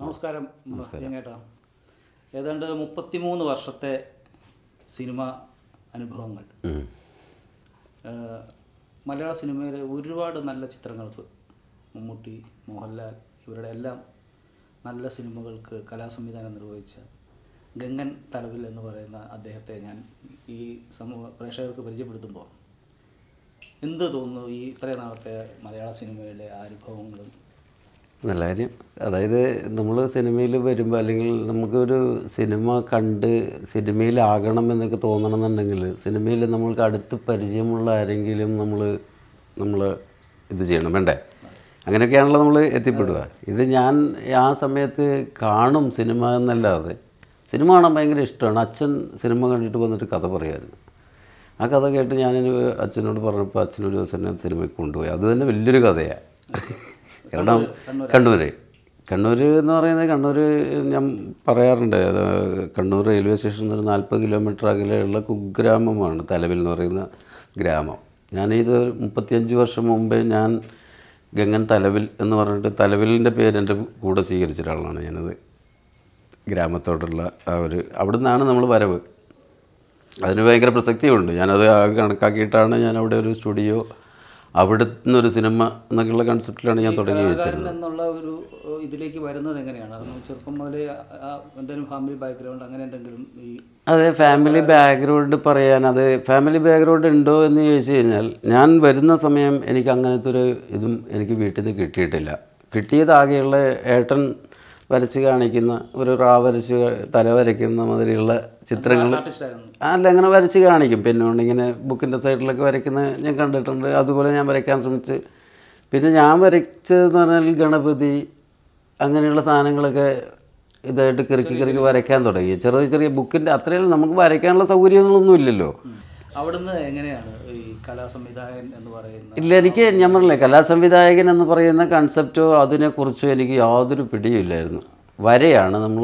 നമസ്കാരം ചേട്ടാ ഏതാണ്ട് മുപ്പത്തിമൂന്ന് വർഷത്തെ സിനിമ അനുഭവങ്ങൾ ഉം. ഏഹ് മലയാള സിനിമയിലെ ഒരുപാട് നല്ല ചിത്രങ്ങൾക്ക് മമ്മൂട്ടി മോഹൻലാൽ ഇവരുടെ എല്ലാം നല്ല സിനിമകൾക്ക് കലാസംവിധാനം നിർവഹിച്ച ഗംഗൻ തലവിൽ എന്ന് പറയുന്ന അദ്ദേഹത്തെ ഞാൻ ഈ സമൂഹ പ്രേക്ഷകർക്ക് പരിചയപ്പെടുത്തുമ്പോൾ എന്ത് തോന്നുന്നു ഈ ഇത്രയും നാളത്തെ മലയാള സിനിമയിലെ ആ അനുഭവങ്ങളും നല്ല കാര്യം അതായത് നമ്മൾ സിനിമയിൽ വരുമ്പോൾ അല്ലെങ്കിൽ നമുക്കൊരു സിനിമ കണ്ട് സിനിമയിലാകണം എന്നൊക്കെ തോന്നണമെന്നുണ്ടെങ്കിൽ സിനിമയിൽ നമ്മൾക്ക് അടുത്ത് പരിചയമുള്ള ആരെങ്കിലും നമ്മൾ നമ്മൾ ഇത് ചെയ്യണം വേണ്ടേ അങ്ങനെയൊക്കെയാണല്ലോ നമ്മൾ എത്തിപ്പെടുക ഇത് ഞാൻ ആ സമയത്ത് കാണും സിനിമ എന്നല്ലാതെ സിനിമ കാണാൻ ഭയങ്കര ഇഷ്ടമാണ് അച്ഛൻ സിനിമ കണ്ടിട്ട് വന്നിട്ട് കഥ പറയുമായിരുന്നു ആ കഥ കേട്ട് ഞാൻ അച്ഛനോട് പറഞ്ഞപ്പോൾ അച്ഛൻ ഒരു ദിവസം എന്നെ സിനിമയ്ക്ക് കൊണ്ടുപോയി അത് തന്നെ വലിയൊരു കഥയാണ് കാരണം കണ്ണൂർ കണ്ണൂർ എന്ന് പറയുന്നത് കണ്ണൂർ ഞാൻ പറയാറുണ്ട് അത് കണ്ണൂർ റെയിൽവേ സ്റ്റേഷനിൽ ഒരു നാൽപ്പത് കിലോമീറ്റർ അകലെയുള്ള കുഗ്രാമമാണ് തലവിൽ എന്ന് പറയുന്ന ഗ്രാമം ഞാനിത് മുപ്പത്തിയഞ്ച് വർഷം മുമ്പേ ഞാൻ ഗംഗൻ തലവിൽ എന്ന് പറഞ്ഞിട്ട് തലവിലിൻ്റെ പേര് എൻ്റെ കൂടെ സ്വീകരിച്ച ഒരാളാണ് ഞാനത് ഗ്രാമത്തോടുള്ള ആ ഒരു അവിടെ നിന്നാണ് നമ്മൾ വരവ് അതിന് ഭയങ്കര പ്രസക്തിയുണ്ട് ഞാനത് ആ കണക്കാക്കിയിട്ടാണ് ഞാൻ അവിടെ ഒരു സ്റ്റുഡിയോ അവിടെ നിന്നൊരു സിനിമ എന്നൊക്കെയുള്ള കൺസെപ്റ്റിലാണ് ഞാൻ തുടങ്ങി വെച്ചത് കലാകാരൻ എന്നുള്ള ഒരു ഏഹ്, ഇതിലേക്ക് വരുന്നത് എങ്ങനെയാണ് അത് ചെറുപ്പം മുതലേ ആ, എന്തെങ്കിലും ഫാമിലി ബാക്ക്ഗ്രൗണ്ട് അങ്ങനെ എന്തെങ്കിലും ഈ അതെ ഫാമിലി ബാക്ക്ഗ്രൗണ്ട് പറയാൻ അത് ഫാമിലി ബാക്ക്ഗ്രൗണ്ട് ഉണ്ടോ എന്ന് ചോദിച്ചു കഴിഞ്ഞാൽ ഞാൻ വരുന്ന സമയം എനിക്ക് അങ്ങനത്തെ ഒരു ഇതും എനിക്ക് വീട്ടിൽ നിന്ന് കിട്ടിയിട്ടില്ല കിട്ടിയതാകെയുള്ള ഏട്ടൻ വരച്ച് കാണിക്കുന്ന ഒരു റാ വരച്ച് തല വരയ്ക്കുന്ന മാതിരിയുള്ള ചിത്രങ്ങൾ ആർട്ടിസ്റ്റായിരുന്നു അല്ല അങ്ങനെ വരച്ച് കാണിക്കും പിന്നെ ഉണ്ട് ഇങ്ങനെ ബുക്കിൻ്റെ സൈഡിലൊക്കെ വരയ്ക്കുന്നത് ഞാൻ കണ്ടിട്ടുണ്ട് അതുപോലെ ഞാൻ വരയ്ക്കാൻ ശ്രമിച്ച് പിന്നെ ഞാൻ വരച്ചതെന്ന് പറഞ്ഞാൽ ഗണപതി അങ്ങനെയുള്ള സാധനങ്ങളൊക്കെ ഇതായിട്ട് കിറുക്കി കിറുക്കി വരയ്ക്കാൻ തുടങ്ങി ചെറിയ ചെറിയ ബുക്കിൻ്റെ അത്രയും നമുക്ക് വരയ്ക്കാനുള്ള സൗകര്യങ്ങളൊന്നും ഇല്ലല്ലോ അവിടുന്ന് എങ്ങനെയാണ് ഈ കലാസംവിധായകൻ എന്ന് പറയുന്ന ഇല്ല എനിക്ക് ഞാൻ പറഞ്ഞില്ലേ കലാസംവിധായകൻ എന്ന് പറയുന്ന കൺസെപ്റ്റോ അതിനെക്കുറിച്ചോ എനിക്ക് യാതൊരു പിടിയില്ലായിരുന്നു വരയാണ് നമ്മൾ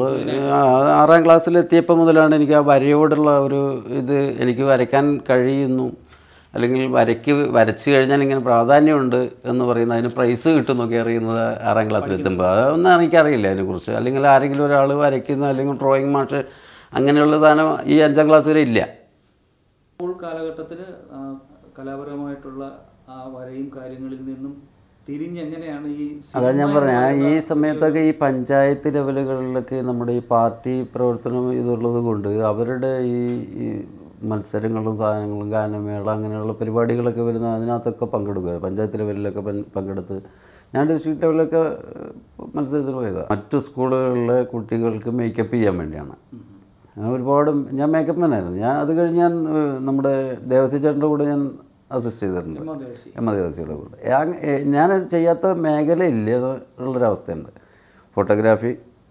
ആറാം ക്ലാസ്സിലെത്തിയപ്പോൾ മുതലാണ് എനിക്ക് ആ വരയോടുള്ള ഒരു ഇത് എനിക്ക് വരയ്ക്കാൻ കഴിയുന്നു അല്ലെങ്കിൽ വരയ്ക്ക് വരച്ച് കഴിഞ്ഞാൽ ഇങ്ങനെ പ്രാധാന്യമുണ്ട് എന്ന് പറയുന്നത് അതിന് പ്രൈസ് കിട്ടുന്നൊക്കെ അറിയുന്നത് ആറാം ക്ലാസ്സിലെത്തുമ്പോൾ അതൊന്നും എനിക്കറിയില്ല അതിനെക്കുറിച്ച് അല്ലെങ്കിൽ ആരെങ്കിലും ഒരാൾ വരയ്ക്കുന്ന അല്ലെങ്കിൽ ഡ്രോയിങ് മാഷ് അങ്ങനെയുള്ള സാധനം ഈ അഞ്ചാം ക്ലാസ് വരെ ഇല്ല സ്കൂൾ കാലഘട്ടത്തിൽ കലാപരമായിട്ടുള്ള ആ വരയും കാര്യങ്ങളിൽ നിന്നും തിരിഞ്ഞെങ്ങനെയാണ് ഈ അതാ ഞാൻ പറഞ്ഞ ഈ സമയത്തൊക്കെ ഈ പഞ്ചായത്ത് ലെവലുകളിലൊക്കെ നമ്മുടെ ഈ പാർട്ടി പ്രവർത്തനം ഇതുള്ളത് കൊണ്ട് അവരുടെ ഈ ഈ മത്സരങ്ങളും സാധനങ്ങളും ഗാനമേള അങ്ങനെയുള്ള പരിപാടികളൊക്കെ വരുന്ന അതിനകത്തൊക്കെ പങ്കെടുക്കുക പഞ്ചായത്ത് ലെവലിലൊക്കെ പൻ- പങ്കെടുത്ത് ഞാൻ ഡിസ്ട്രിക്ട് ലെവലിലൊക്കെ മത്സരത്തിന് പോയതാണ് മറ്റു സ്കൂളുകളിലെ കുട്ടികൾക്ക് മേക്കപ്പ് ചെയ്യാൻ വേണ്ടിയാണ് ഞാൻ ഒരുപാട് ഞാൻ മേക്കപ്പ് മാനായിരുന്നു ഞാൻ അത് കഴിഞ്ഞ് ഞാൻ ഏഹ്, നമ്മുടെ ദേവസ്വ ചേട്ടൻ്റെ കൂടെ ഞാൻ അസിസ്റ്റ് ചെയ്തിട്ടുണ്ട് ദേവസി. എം ദേവസിയുടെ കൂടെ ഞാൻ- ഏ, ഞാൻ ചെയ്യാത്ത മേഖലയില്ല എന്നുള്ളൊരവസ്ഥയുണ്ട് ഫോട്ടോഗ്രാഫി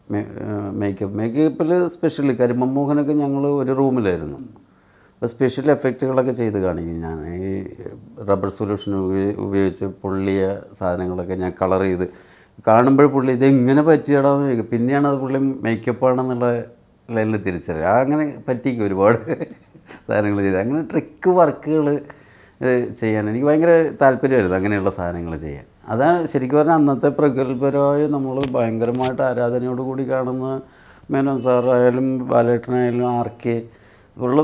മേക്കപ്പ് മേക്കപ്പിൽ സ്പെഷ്യൽ കാര്യം മമ്മൂഹനൊക്കെ ഞങ്ങൾ ഒരു റൂമിലായിരുന്നു അപ്പോൾ സ്പെഷ്യൽ എഫക്റ്റുകളൊക്കെ ചെയ്ത് കാണിക്കും ഞാൻ ഈ റബ്ബർ സൊല്യൂഷൻ ഉപയോഗിച്ച് പൊള്ളിയ സാധനങ്ങളൊക്കെ ഞാൻ കളർ ചെയ്ത് കാണുമ്പോൾ പുള്ളി ഇത് എങ്ങനെ പറ്റിയടാന്ന് ചോദിക്കും പിന്നെയാണ് അത് പുള്ളി മേക്കപ്പാണെന്നുള്ള ലൈനിൽ തിരിച്ചറിയുക അങ്ങനെ പറ്റിക്കും ഒരുപാട് സാധനങ്ങൾ ചെയ്ത് അങ്ങനെ ട്രിക്ക് വർക്കുകൾ ചെയ്യാൻ എനിക്ക് ഭയങ്കര താല്പര്യമായിരുന്നു അങ്ങനെയുള്ള സാധനങ്ങൾ ചെയ്യാൻ അതാണ് ശരിക്കും പറഞ്ഞാൽ അന്നത്തെ പ്രഗത്ഭരായ നമ്മൾ ഭയങ്കരമായിട്ട് ആരാധനയോട് കൂടി കാണുന്ന മേനോൻ സാറായാലും ബാലേട്ടനായാലും ആർ കെ ഉള്ള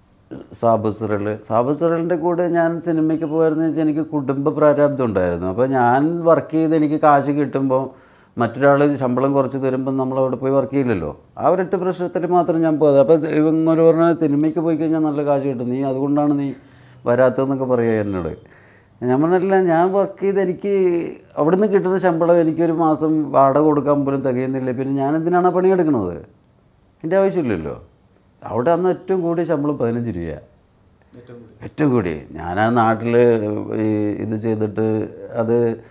സാബു സിറൽ സാബു സിറലിൻ്റെ കൂടെ ഞാൻ സിനിമയ്ക്ക് പോയിരുന്ന വെച്ചാൽ എനിക്ക് കുടുംബ പ്രാരാബ്ദം ഉണ്ടായിരുന്നു അപ്പോൾ ഞാൻ വർക്ക് ചെയ്ത് എനിക്ക് കാശ് കിട്ടുമ്പോൾ മറ്റൊരാൾ ശമ്പളം കുറച്ച് തരുമ്പോൾ നമ്മൾ അവിടെ പോയി വർക്ക് ചെയ്യില്ലല്ലോ ആ ഒരൊറ്റ പ്രശ്നത്തിൽ മാത്രം ഞാൻ പോയത് അപ്പോൾ ഇവങ്ങോട് പറഞ്ഞാൽ സിനിമയ്ക്ക് പോയി കഴിഞ്ഞാൽ നല്ല കാശ് കിട്ടും നീ അതുകൊണ്ടാണ് നീ വരാത്തതെന്നൊക്കെ പറയുക എന്നോട് ഞാൻ പറഞ്ഞില്ല ഞാൻ വർക്ക് ചെയ്ത് എനിക്ക് അവിടുന്ന് കിട്ടുന്ന ശമ്പളം എനിക്കൊരു മാസം വാടക കൊടുക്കാൻ പോലും തികയുന്നില്ല പിന്നെ ഞാൻ എന്തിനാണ് ആ പണിയെടുക്കുന്നത് എൻ്റെ ആവശ്യമില്ലല്ലോ അവിടെ അന്ന് ഏറ്റവും കൂടിയ ശമ്പളം പതിനഞ്ച് രൂപയാണ് ഏറ്റവും കൂടുതൽ ഏറ്റവും കൂടി ഞാൻ ആ നാട്ടിൽ ഈ ഇത് ചെയ്തിട്ട് അത്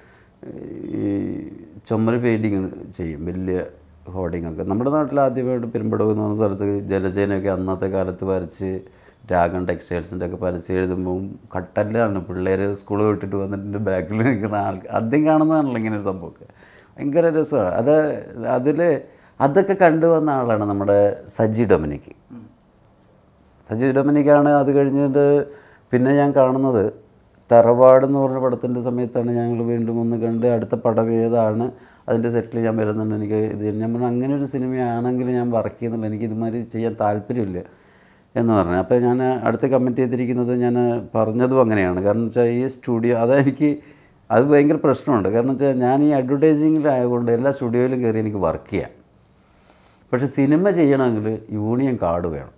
ഈ ചുമര് പെയിൻറ്റിങ് ചെയ്യും വലിയ ഹോർഡിംഗ് ഒക്കെ നമ്മുടെ നാട്ടിൽ ആദ്യമായിട്ട് പെരുമ്പടവ് എന്ന് പറഞ്ഞ സ്ഥലത്ത് ജലജേനയൊക്കെ അന്നത്തെ കാലത്ത് വരച്ച് രാഗൺ ടെക്സ്റ്റൈൽസിൻ്റെ ഒക്കെ പരസ്യം എഴുതുമ്പോൾ കട്ടല്ലാണ് പിള്ളേർ സ്കൂൾ വിട്ടിട്ട് വന്നിട്ട് ബാക്കിൽ നിൽക്കുന്ന ആൾ ആദ്യം കാണുന്നതാണല്ലോ ഇങ്ങനെ ഒരു സംഭവമൊക്കെ ഭയങ്കര രസമാണ് അത് അതിൽ അതൊക്കെ കണ്ടുവന്ന ആളാണ് നമ്മുടെ സജി ഡൊമിനിക്ക് സജീവ് ഡൊമിനിക്കാണ് അത് കഴിഞ്ഞിട്ട് പിന്നെ ഞാൻ കാണുന്നത് തറവാട് എന്ന് പറഞ്ഞ പടത്തിൻ്റെ സമയത്താണ് ഞങ്ങൾ വീണ്ടും ഒന്ന് കണ്ട് അടുത്ത പടം ഏതാണ് അതിൻ്റെ സെറ്റിൽ ഞാൻ വരുന്നുണ്ട് എനിക്ക് ഇത് ഞാൻ പറഞ്ഞു അങ്ങനെ ഒരു സിനിമയാണെങ്കിൽ ഞാൻ വർക്ക് ചെയ്യുന്നുണ്ട് എനിക്ക് ഇതുമാതിരി ചെയ്യാൻ താല്പര്യമില്ല എന്ന് പറഞ്ഞു അപ്പോൾ ഞാൻ അടുത്ത് കമൻറ്റ് ചെയ്തിരിക്കുന്നത് ഞാൻ പറഞ്ഞതും അങ്ങനെയാണ് കാരണം വെച്ചാൽ ഈ സ്റ്റുഡിയോ അതെനിക്ക് അത് ഭയങ്കര പ്രശ്നമുണ്ട് കാരണം വെച്ചാൽ ഞാൻ ഈ അഡ്വർടൈസിങ്ങിലായതുകൊണ്ട് എല്ലാ സ്റ്റുഡിയോയിലും കയറി എനിക്ക് വർക്ക് ചെയ്യാം പക്ഷേ സിനിമ ചെയ്യണമെങ്കിൽ യൂണിയൻ കാർഡ് വേണം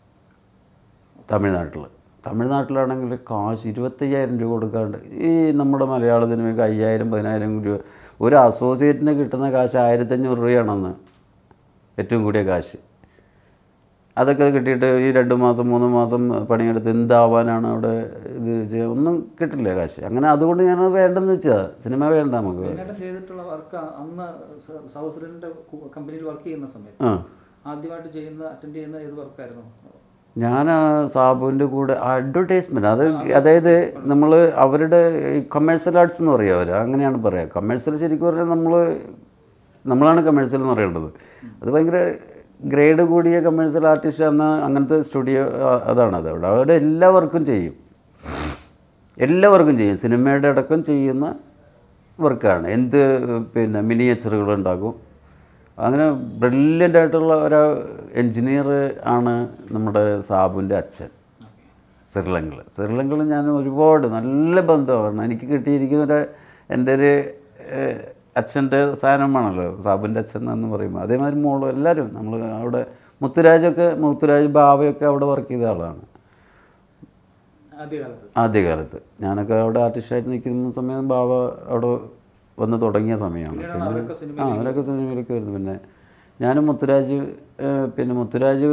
തമിഴ്നാട്ടിൽ തമിഴ്നാട്ടിലാണെങ്കിൽ കാശ് ഇരുപത്തയ്യായിരം രൂപ കൊടുക്കാണ്ട് ഈ നമ്മുടെ മലയാള സിനിമയ്ക്ക് അയ്യായിരം പതിനായിരം രൂപ ഒരു അസോസിയേറ്റിന് കിട്ടുന്ന കാശ് ആയിരത്തഞ്ഞൂറ് രൂപയാണെന്ന് ഏറ്റവും കൂടിയ കാശ് അതൊക്കെ കിട്ടിയിട്ട് ഈ രണ്ട് മാസം മൂന്ന് മാസം പണിയെടുത്ത് എന്താവാനാണ് അവിടെ ഇത് ചെയ്യുക ഒന്നും കിട്ടില്ല കാശ് അങ്ങനെ അതുകൊണ്ട് ഞാനത് വേണ്ടെന്ന് വെച്ചാൽ സിനിമ വേണ്ട നമുക്ക് മെയിനായിട്ടും ചെയ്തിട്ടുള്ള വർക്ക് അന്ന് സ- സൗസറിൻ്റെ കമ്പനിയിൽ വർക്ക് ചെയ്യുന്ന സമയത്ത് ആ ആദ്യമായിട്ട് ചെയ്യുന്ന അറ്റൻഡ് ചെയ്യുന്ന ഏത് വർക്കായിരുന്നു ഞാൻ ആ സാബുവിൻ്റെ കൂടെ അഡ്വർടൈസ്മെൻറ്റ് അത് അതായത് നമ്മൾ അവരുടെ ഈ കമേഴ്സ്യൽ ആർട്സ് എന്ന് പറയും അവർ അങ്ങനെയാണ് പറയുക കമേഴ്സ്യൽ ശരിക്കും പറഞ്ഞാൽ നമ്മൾ നമ്മളാണ് കമേഴ്സ്യൽ എന്ന് പറയേണ്ടത് അത് ഭയങ്കര ഗ്രേഡ് കൂടിയ കമേഴ്സ്യൽ ആർട്ടിസ്റ്റ് എന്ന അങ്ങനത്തെ സ്റ്റുഡിയോ അതാണത് അവിടെ അവിടെ എല്ലാവർക്കും ചെയ്യും എല്ലാവർക്കും ചെയ്യും സിനിമയുടെ അടക്കം ചെയ്യുന്ന വർക്കാണ് എന്ത് പിന്നെ മിനിയേച്ചറുകൾ ഉണ്ടാക്കും അങ്ങനെ ബ്രില്യൻ്റ് ആയിട്ടുള്ള ഒരു എൻജിനീയർ ആണ് നമ്മുടെ സാബുവിൻ്റെ അച്ഛൻ ശ്രീലങ്കയിൽ ശ്രീലങ്കയിൽ ഞാൻ ഒരുപാട് നല്ല ബന്ധമാണ് എനിക്ക് കിട്ടിയിരിക്കുന്ന ഒരു എൻ്റെ ഒരു ഏഹ്, അച്ഛൻ്റെ സ്ഥാനമാണല്ലോ സാബുവിൻ്റെ അച്ഛൻ എന്ന് പറയുമ്പോൾ അതേമാതിരി മോളും എല്ലാവരും നമ്മൾ അവിടെ മുത്തുരാജൊക്കെ മുത്തുരാജ് ബാവയൊക്കെ അവിടെ വർക്ക് ചെയ്ത ആളാണ് ആദ്യകാലത്ത് ആദ്യകാലത്ത് ഞാനൊക്കെ അവിടെ ആർട്ടിസ്റ്റായിട്ട് നിൽക്കുന്ന സമയം ബാബ അവിടെ വന്ന് തുടങ്ങിയ സമയമാണ് പിന്നീടാണ് അവരൊക്കെ സിനിമ ആ അവരൊക്കെ സിനിമയിലൊക്കെ വരുന്നു പിന്നെ ഞാനും മുത്തുരാജ് ഏഹ്, പിന്നെ മുത്തുരാജ്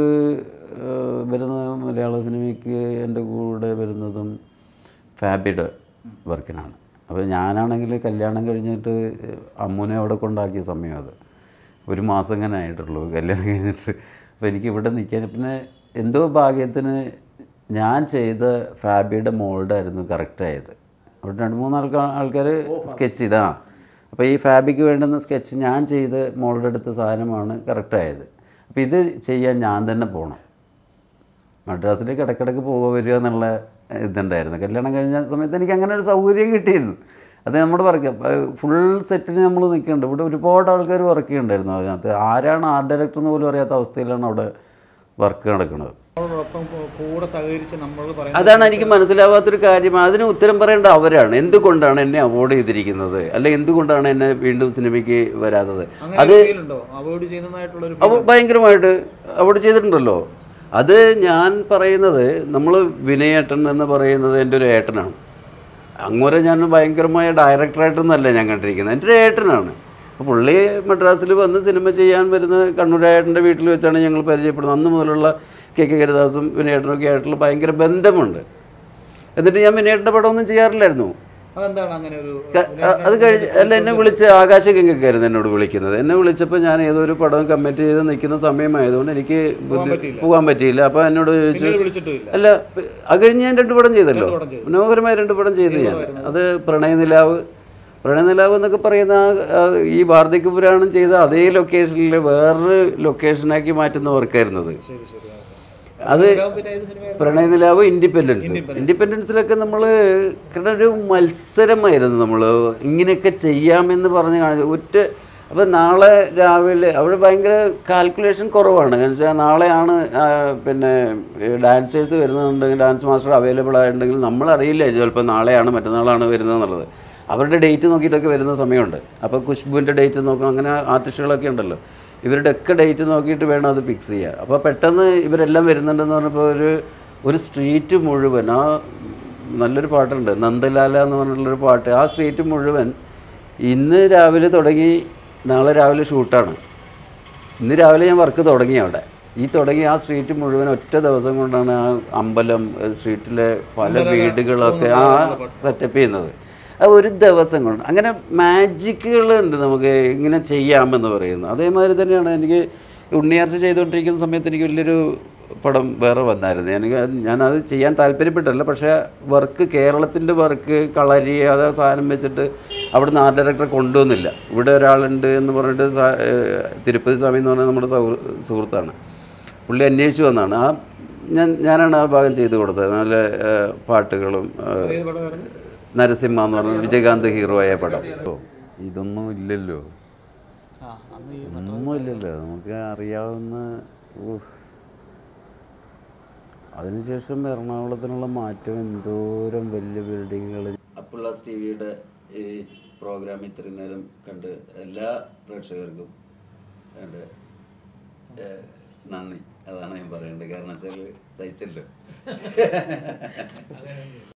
ഏഹ്, വരുന്ന മലയാള സിനിമയ്ക്ക് എൻ്റെ കൂടെ വരുന്നതും ഫാബിയുടെ വർക്കിനാണ് അപ്പോൾ ഞാനാണെങ്കിൽ കല്യാണം കഴിഞ്ഞിട്ട് അമ്മുനെ അവിടെ കൊണ്ടാക്കിയ സമയം അത് ഒരു മാസം ഇങ്ങനെ ആയിട്ടുള്ളൂ കല്യാണം കഴിഞ്ഞിട്ട് അപ്പോൾ എനിക്ക് ഇവിടെ നിൽക്കാൻ പിന്നെ എന്തോ ഭാഗ്യത്തിന് ഞാൻ ചെയ്ത ഫാബിയുടെ മോൾഡായിരുന്നു കറക്റ്റായത് അവിടെ രണ്ട് മൂന്ന് ആൾക്കാർ ആൾക്കാർ സ്കെച്ച് ചെയ്താ അപ്പോൾ ഈ ഫാബിക്ക് വേണ്ടുന്ന സ്കെച്ച് ഞാൻ ചെയ്ത് മോളുടെ അടുത്ത സാധനമാണ് കറക്റ്റായത് അപ്പോൾ ഇത് ചെയ്യാൻ ഞാൻ തന്നെ പോകണം മദ്രാസിലേക്ക് ഇടയ്ക്കിടയ്ക്ക് പോകുക വരിക എന്നുള്ള ഇതുണ്ടായിരുന്നു കല്യാണം കഴിഞ്ഞ സമയത്ത് എനിക്ക് അങ്ങനെ ഒരു സൗകര്യം കിട്ടിയിരുന്നു അത് നമ്മുടെ വർക്ക് ഫുൾ സെറ്റിന് നമ്മൾ നിൽക്കുന്നുണ്ട് ഇവിടെ ഒരുപാട് ആൾക്കാർ വർക്ക് ചെയ്യുന്നുണ്ടായിരുന്നു അതിനകത്ത് ആരാണ് ആർട്ട് ഡയറക്ടർ എന്ന് പോലും അറിയാത്ത അവസ്ഥയിലാണ് അവിടെ വർക്ക് നടക്കുന്നത് നമ്മളോടൊപ്പം കൂ- കൂടെ സഹകരിച്ച് നമ്മൾ പറയുന്നത് അതാണ് എനിക്ക് മനസ്സിലാവാത്തൊരു കാര്യം അതിന് ഉത്തരം പറയേണ്ട അവരാണ് എന്തുകൊണ്ടാണ് എന്നെ അവോയ്ഡ് ചെയ്തിരിക്കുന്നത് അല്ലെ എന്തുകൊണ്ടാണ് എന്നെ വീണ്ടും സിനിമയ്ക്ക് വരാത്തത് അങ്ങനെ ഫീൽ ഉണ്ടോ അവോയ്ഡ് ചെയ്യുന്നതായിട്ടുള്ള ഒരു അവ ഭയങ്കരമായിട്ട് അവിടെ ചെയ്തിട്ടുണ്ടല്ലോ അത് ഞാൻ പറയുന്നത് നമ്മൾ വിനയേട്ടൻ എന്ന് പറയുന്നത് എൻ്റെ ഒരു ഏട്ടനാണ് അങ്ങോരെ ഞാൻ ഭയങ്കരമായ ഡയറക്ടറായിട്ടൊന്നുമല്ല ഞാൻ കണ്ടിരിക്കുന്നത് എൻ്റെ ഒരു ഏട്ടനാണ് അപ്പോൾ പുള്ളി മദ്രാസിൽ വന്ന് സിനിമ ചെയ്യാൻ വരുന്ന കണ്ണൂരേട്ടൻ്റെ വീട്ടിൽ വെച്ചാണ് ഞങ്ങൾ പരിചയപ്പെടുന്നത് അന്ന് മുതലുള്ള കെ കെ ഹരിദാസും വിനയേട്ടനൊക്കെ ആയിട്ടുള്ള ഭയങ്കര ബന്ധമുണ്ട് എന്നിട്ട് ഞാൻ വിനയേട്ടൻ്റെ പടമൊന്നും ചെയ്യാറില്ലായിരുന്നു അതെന്താണ് അങ്ങനെ ഒരു ക- അ- അത് കഴിഞ്ഞ് അല്ല എന്നെ വിളിച്ച് ആകാശഗംഗക്കായിരുന്നു എന്നോട് വിളിക്കുന്നത് എന്നെ വിളിച്ചപ്പോൾ ഞാൻ ഏതോ ഒരു പടം കമ്മിറ്റ് ചെയ്ത് നിൽക്കുന്ന സമയമായതുകൊണ്ട് എനിക്ക് ബുദ്ധി- പോകാൻ പറ്റിയില്ല അപ്പോൾ എന്നോട് ചോദിച്ചു പിന്നീട് വിളിച്ചിട്ടുമില്ല അല്ല അത് കഴിഞ്ഞ് ഞാൻ രണ്ട് പടം ചെയ്തല്ലോ പടം ചെയ്തു. മനോഹരമായ രണ്ട് പടം ചെയ്തു ഞാൻ അത് പ്രണയനിലാവ് പ്രണയനിലാവ് എന്നൊക്കെ പറയുന്ന ആ- ആ ഈ വാർദ്ധക്യ പുരാണം ചെയ്ത അതേ ലൊക്കേഷനിൽ വേറൊരു ലൊക്കേഷനാക്കി മാറ്റുന്ന വർക്കായിരുന്നു അത് ശരി ശരി ആ. അത് പിന്നെ ഏത് സിനിമ പ്രണയനിലാവ് ഇൻഡിപെൻഡൻസ് ഇൻഡിപെൻഡൻസിലൊക്കെ നമ്മൾ കാരണം ഒരു മത്സരമായിരുന്നു നമ്മൾ ഇങ്ങനെയൊക്കെ ചെയ്യാമെന്ന് പറഞ്ഞ് കാണിച്ചു ഒറ്റ അപ്പോൾ നാളെ രാവിലെ അവിടെ ഭയങ്കര കാൽക്കുലേഷൻ കുറവാണ് കാരണം വെച്ചാൽ നാളെയാണ് ആ, പിന്നെ ഡാൻസേഴ്സ് വരുന്നുണ്ടെങ്കിൽ ഡാൻസ് മാസ്റ്റർ അവൈലബിൾ ആയിട്ടുണ്ടെങ്കിൽ നമ്മളറിയില്ല ചിലപ്പോൾ നാളെയാണ് മറ്റന്നാളാണ് വരുന്നത് എന്നുള്ളത് അവരുടെ ഡേറ്റ് നോക്കിയിട്ടൊക്കെ വരുന്ന സമയമുണ്ട് അപ്പോൾ ഖുഷ്ബുവിൻ്റെ ഡേറ്റ് നോക്കണം അങ്ങനെ ആർട്ടിസ്റ്റുകളൊക്കെ ഉണ്ടല്ലോ ഇവരുടെ ഒക്കെ ഡേറ്റ് നോക്കിയിട്ട് വേണം അത് ഫിക്സ് ചെയ്യുക അപ്പോൾ പെട്ടെന്ന് ഇവരെല്ലാം വരുന്നുണ്ടെന്ന് പറഞ്ഞപ്പോൾ ഒരു ഒരു സ്ട്രീറ്റ് മുഴുവൻ ആ നല്ലൊരു പാട്ടുണ്ട് നന്ദലാല എന്ന് പറഞ്ഞിട്ടുള്ളൊരു പാട്ട് ആ സ്ട്രീറ്റ് മുഴുവൻ ഇന്ന് രാവിലെ തുടങ്ങി നാളെ രാവിലെ ഷൂട്ടാണ് ഇന്ന് രാവിലെ ഞാൻ വർക്ക് തുടങ്ങി അവിടെ ഈ തുടങ്ങി ആ സ്ട്രീറ്റ് മുഴുവൻ ഒറ്റ ദിവസം കൊണ്ടാണ് ആ അമ്പലം ഏഹ് സ്ട്രീറ്റിലെ പല വീടുകളൊക്കെ ആ സെറ്റപ്പ് ചെയ്യുന്നത് അത് ഒരു ദിവസം കൊണ്ട് അങ്ങനെ മാജിക്കുകളുണ്ട് നമുക്ക് ഇങ്ങനെ ചെയ്യാമെന്ന് പറയുന്നത് അതേമാതിരി തന്നെയാണ് എനിക്ക് ഉണ്ണിയാർച്ച ചെയ്തുകൊണ്ടിരിക്കുന്ന സമയത്ത് എനിക്ക് വലിയൊരു പടം വേറെ വന്നായിരുന്നു എനിക്ക് അത് ഞാനത് ചെയ്യാൻ താല്പര്യപ്പെട്ടല്ല പക്ഷേ വർക്ക് കേരളത്തിൻ്റെ വർക്ക് കളരി അത് സാധനം വെച്ചിട്ട് അവിടുന്ന് ആർട്ട് ഡയറക്ടറെ കൊണ്ടുവന്നില്ല ഇവിടെ ഒരാളുണ്ട് എന്ന് പറഞ്ഞിട്ട് സാ- ഏഹ് തിരുപ്പതി സ്വാമി എന്ന് പറഞ്ഞാൽ നമ്മുടെ സൗ സുഹൃത്താണ് പുള്ളി അന്വേഷിച്ചു വന്നതാണ് ആ ഞാൻ ഞാനാണ് ആ ഭാഗം ചെയ്തു കൊടുത്തത് നല്ല ഏഹ് പാട്ടുകളും ഏഹ് ഏത് പടമായിരുന്നു നരസിംഹ എന്ന് പറഞ്ഞ വിജയകാന്ത് ഹീറോ ആയ പടം ഓ, ഇതൊന്നും ഇല്ലല്ലോ ആ അന്ന് ഈ ഒന്നുമില്ലല്ലോ നമുക്ക് അറിയാവുന്ന ഊഫ്. അതിനുശേഷം എറണാകുളത്തിനുള്ള മാറ്റം എന്തോരം വലിയ ബിൽഡിങ്ങുകൾ അപ്പുള്ളാസ് ടി വിയുടെ ഈ പ്രോഗ്രാം ഇത്രയും നേരം കണ്ട് എല്ലാ പ്രേക്ഷകർക്കും എൻ്റെ ഏഹ്, നന്ദി അതാണ് ഞാൻ പറയേണ്ടത് കാരണം വെച്ചാൽ സഹിച്ചല്ലോ